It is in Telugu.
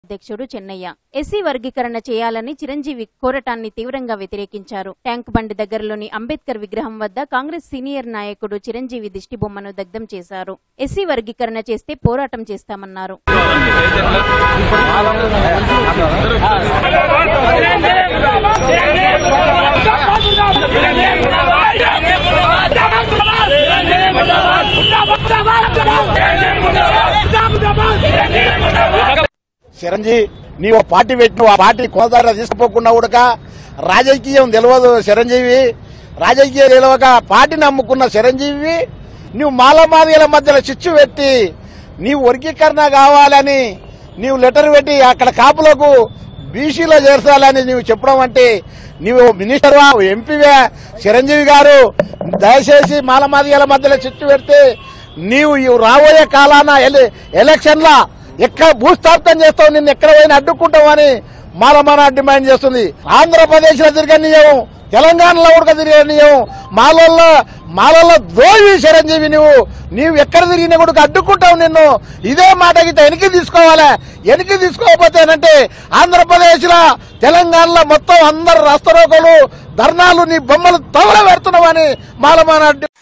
అధ్యక్షుడు చెన్నయ్య ఎస్సీ వర్గీకరణ చేయాలని చిరంజీవి కోరటాన్ని తీవ్రంగా వ్యతిరేకించారు ట్యాంక్ బండ్ దగ్గరలోని అంబేద్కర్ విగ్రహం వద్ద కాంగ్రెస్ సీనియర్ నాయకుడు చిరంజీవి దిష్టిబొమ్మను దగ్ధం చేశారు ఎస్సీ వర్గీకరణ చేస్తే పోరాటం చేస్తామన్నారు చిరంజీవి నీవు పార్టీ పెట్టిన ఆ పార్టీ కొనసాగా తీసుకుపోకుండా ఉడక రాజకీయం తెలియదు చిరంజీవి రాజకీయం తెలియక పార్టీని నమ్ముకున్న చిరంజీవి నువ్వు మాలమాదిగల మధ్యలో చిచ్చు పెట్టి నీవు వర్గీకరణ కావాలని నీవు లెటర్ పెట్టి అక్కడ కాపులకు బీసీలో చేర్చాలని నీవు చెప్పడం అంటే నీవు మినిస్టర్ ఎంపీవే చిరంజీవి గారు దయచేసి మాలమాదిగల మధ్యలో చిచ్చు పెడితే నీవు ఈ రాబోయే కాలాన ఎల- ఎలక్షన్ల ఎక్కడ భూస్థాపితం చేస్తావు నిన్ను ఎక్కడ పోయినా అడ్డుకుంటావని మాలమాన డిమాండ్ చేస్తుంది ఆంధ్రప్రదేశ్ లో తిరగనీయం తెలంగాణలో కూడా తిరగనీయం మాలల్లో మాలల్లో దోవి చిరంజీవి నువ్వు నీవు ఎక్కడ తిరిగినా కూడా అడ్డుకుంటావు నిన్ను ఇదే మాట గిట్ట వెనక్కి తీసుకోవాలి వెనక్కి తీసుకోకపోతేనంటే ఆంధ్రప్రదేశ్ లో తెలంగాణలో మొత్తం అందరు రాష్ట్రోకలు ధర్నాలు నీ బొమ్మలు తవల పెడుతున్నావని మాలమాన